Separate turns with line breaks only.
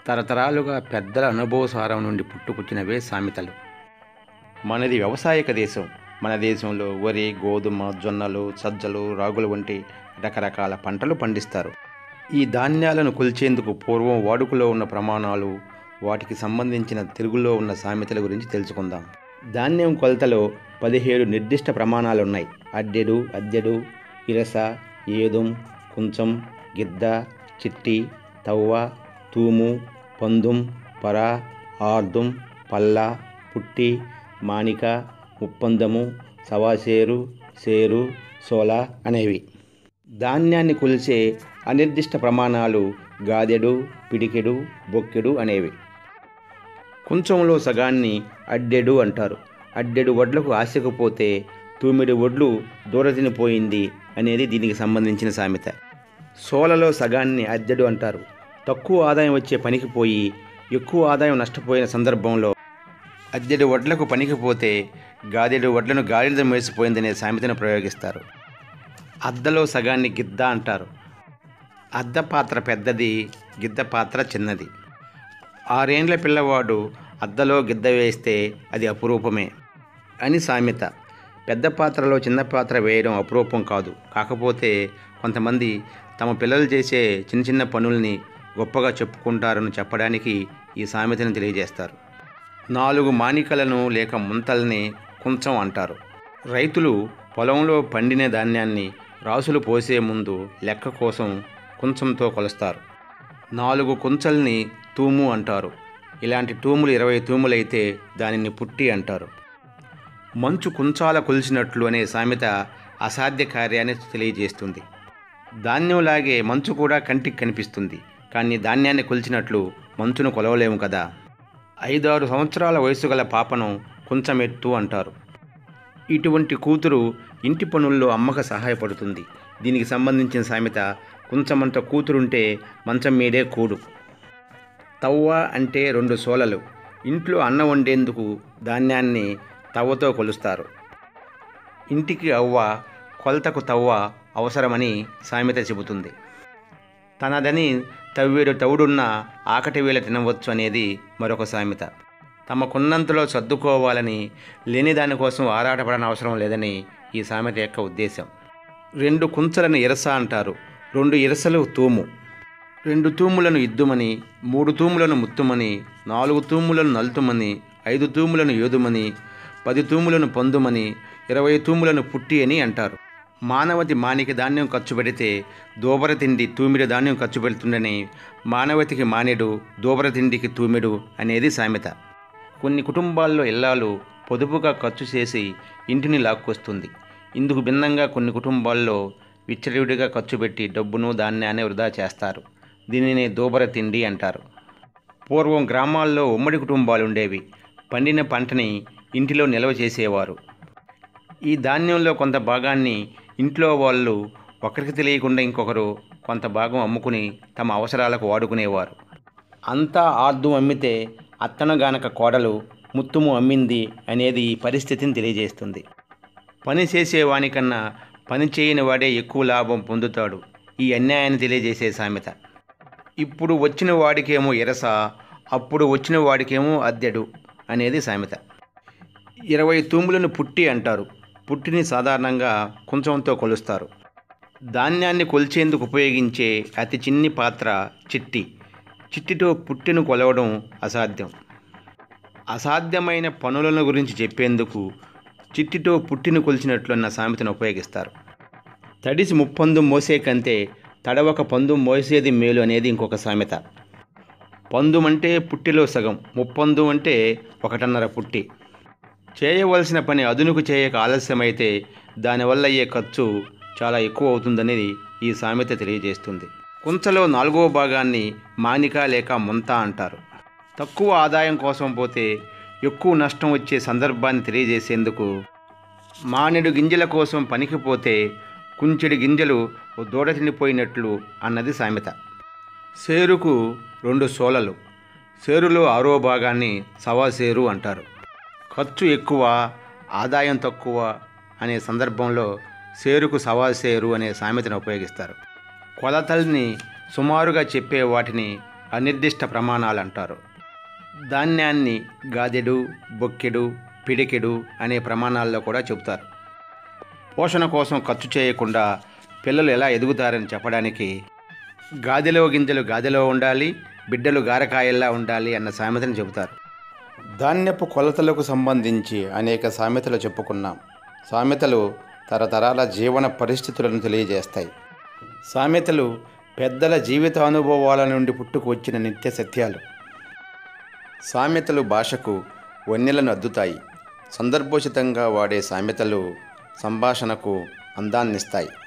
తరతరాలుగా పెద్దల అనుభవసారం నుండి పుట్టుకొచ్చినవే సామెతలు మనది వ్యవసాయక దేశం మన దేశంలో వరి గోధుమ జొన్నలు సజ్జలు రాగులు వంటి రకరకాల పంటలు పండిస్తారు ఈ ధాన్యాలను కొలిచేందుకు పూర్వం వాడుకలో ఉన్న ప్రమాణాలు వాటికి సంబంధించిన తెలుగులో ఉన్న సామెతల గురించి తెలుసుకుందాం ధాన్యం కొలతలో పదిహేడు నిర్దిష్ట ప్రమాణాలు ఉన్నాయి అద్దెడు అద్దెడు ఇరస ఏదుం కుంచం గిద్ద చిట్టి తవ్వ తూము పందుం పర ఆర్దుం పల్ల పుట్టి మానిక ముప్పందము సవాసేరు సేరు సోల అనేవి ధాన్యాన్ని కొలిచే అనిర్దిష్ట ప్రమాణాలు గాదెడు పిడికెడు బొక్కెడు అనేవి కుంచంలో సగాన్ని అడ్డెడు అంటారు అడ్డెడు వడ్లకు ఆశకపోతే తూమిడి వడ్లు దూరతినిపోయింది అనేది దీనికి సంబంధించిన సామెత సోలలో సగాన్ని అద్దెడు అంటారు తక్కువ ఆదాయం వచ్చే పనికి పోయి ఎక్కువ ఆదాయం నష్టపోయిన సందర్భంలో అద్దెడు వడ్లకు పనికి పోతే గాదెడు వడ్లను గాలిద మేసిపోయిందనే సామెతను ప్రయోగిస్తారు అద్దలో సగాన్ని గిద్ద అంటారు అద్ద పాత్ర పెద్దది గిద్ద పాత్ర చిన్నది ఆరేండ్ల పిల్లవాడు అద్దలో గిద్ద వేస్తే అది అపురూపమే అని సామెత పెద్ద పాత్రలో చిన్న పాత్ర వేయడం అపురూపం కాదు కాకపోతే కొంతమంది తమ పిల్లలు చేసే చిన్న చిన్న పనుల్ని గొప్పగా చెప్పుకుంటారని చెప్పడానికి ఈ సామెతను తెలియజేస్తారు నాలుగు మానికలను లేక ముంతల్ని కుంచం అంటారు రైతులు పొలంలో పండిన ధాన్యాన్ని రాసులు పోసే ముందు లెక్క కోసం కుంచంతో కొలుస్తారు నాలుగు కుంచల్ని తూము అంటారు ఇలాంటి తూములు ఇరవై తూములైతే దానిని పుట్టి అంటారు మంచు కుంచాల కొలిచినట్లు అనే సామెత అసాధ్య కార్యాన్ని తెలియజేస్తుంది ధాన్యంలాగే మంచు కూడా కంటికి కనిపిస్తుంది కానీ ధాన్యాన్ని కొలిచినట్లు మంచును కొలవలేము కదా ఐదారు సంవత్సరాల వయసు గల పాపను కుంచమెత్తు అంటారు ఇటువంటి కూతురు ఇంటి పనుల్లో అమ్మకు సహాయపడుతుంది దీనికి సంబంధించిన సామెత కుంచమంత కూతురుంటే మంచం మీదే కూడు తవ్వ అంటే రెండు సోలలు ఇంట్లో అన్నం వండేందుకు ధాన్యాన్ని తవ్వతో కొలుస్తారు ఇంటికి అవ్వ కొలతకు తవ్వ అవసరమని సామెత చెబుతుంది తనదని తవ్వేడు తవుడున్న ఆకటి వేళ తినవచ్చు అనేది మరొక సామెత తమకున్నంతలో సర్దుకోవాలని లేని దానికోసం ఆరాటపడని అవసరం లేదని ఈ సామెత యొక్క ఉద్దేశం రెండు కుంచలను ఇరస అంటారు రెండు ఇరసలు తూము రెండు తూములను ఇద్దుమని మూడు తూములను ముత్తుమని నాలుగు తూములను నలుతుమని ఐదు తూములను యోదుమని పది తూములను పొందుమని ఇరవై తూములను పుట్టి అని అంటారు మానవతి మానికి ధాన్యం ఖర్చు పెడితే దోబర తిండి తూమిడి ధాన్యం ఖర్చు పెడుతుండని మానవతికి మానేడు దోబర తిండికి తూమిడు అనేది సామెత కొన్ని కుటుంబాల్లో ఇల్లాలు పొదుపుగా ఖర్చు చేసి ఇంటిని లాక్కొస్తుంది ఇందుకు భిన్నంగా కొన్ని కుటుంబాల్లో విచ్చలవిడిగా ఖర్చు పెట్టి డబ్బును ధాన్యాన్ని వృధా చేస్తారు దీనిని దోబర తిండి అంటారు పూర్వం గ్రామాల్లో ఉమ్మడి కుటుంబాలు ఉండేవి పండిన పంటని ఇంటిలో నిల్వ చేసేవారు ఈ ధాన్యంలో కొంత భాగాన్ని ఇంట్లో వాళ్ళు ఒకరికి తెలియకుండా ఇంకొకరు కొంత భాగం అమ్ముకుని తమ అవసరాలకు వాడుకునేవారు అంతా ఆర్దు అమ్మితే అత్తనగానక కోడలు ముత్తుము అమ్మింది అనేది ఈ పరిస్థితిని తెలియజేస్తుంది పని చేసేవానికన్నా పని చేయని వాడే ఎక్కువ లాభం పొందుతాడు ఈ అన్యాయాన్ని తెలియజేసే సామెత ఇప్పుడు వచ్చిన వాడికేమో ఇరస అప్పుడు వచ్చిన వాడికేమో అద్దెడు అనేది సామెత ఇరవై తూములను పుట్టి అంటారు పుట్టిని సాధారణంగా కుంచంతో కొలుస్తారు ధాన్యాన్ని కొలిచేందుకు ఉపయోగించే అతి చిన్ని పాత్ర చిట్టి చిట్టితో పుట్టిను కొలవడం అసాధ్యం అసాధ్యమైన పనులను గురించి చెప్పేందుకు చిట్టితో పుట్టిన కొలిచినట్లున్న సామెతను ఉపయోగిస్తారు తడిసి ముప్పందు మోసే కంటే తడవక పందు మోసేది మేలు అనేది ఇంకొక సామెత పందుమంటే పుట్టిలో సగం ముప్పందు అంటే ఒకటన్నర పుట్టి చేయవలసిన పని అదునుకు చేయక ఆలస్యమైతే దానివల్ల అయ్యే ఖర్చు చాలా ఎక్కువ అవుతుందనేది ఈ సామెత తెలియజేస్తుంది కుంచలో నాలుగవ భాగాన్ని మానిక లేక ముంత అంటారు తక్కువ ఆదాయం కోసం పోతే ఎక్కువ నష్టం వచ్చే సందర్భాన్ని తెలియజేసేందుకు మానెడు గింజల కోసం పనికి పోతే కుంచెడి గింజలు దూడ తినిపోయినట్లు అన్నది సామెత సేరుకు రెండు సోలలు సేరులో ఆరో భాగాన్ని సవాసేరు అంటారు ఖర్చు ఎక్కువ ఆదాయం తక్కువ అనే సందర్భంలో సేరుకు సవాసేరు అనే సామెతను ఉపయోగిస్తారు కొలతల్ని సుమారుగా చెప్పే వాటిని అనిర్దిష్ట ప్రమాణాలు అంటారు ధాన్యాన్ని గాదెడు బొక్కెడు పిడికెడు అనే ప్రమాణాల్లో కూడా చెబుతారు పోషణ కోసం ఖర్చు చేయకుండా పిల్లలు ఎలా ఎదుగుతారని చెప్పడానికి గాదిలో గింజలు గాదిలో ఉండాలి బిడ్డలు గారకాయల్లా ఉండాలి అన్న సామెతను చెబుతారు ధాన్యపు కొలతలకు సంబంధించి అనేక సామెతలు చెప్పుకున్నాం సామెతలు తరతరాల జీవన పరిస్థితులను తెలియజేస్తాయి సామెతలు పెద్దల జీవిత అనుభవాల నుండి పుట్టుకు వచ్చిన నిత్య సత్యాలు సామెతలు భాషకు వన్యలను అద్దుతాయి సందర్భోచితంగా వాడే సామెతలు సంభాషణకు అందాన్నిస్తాయి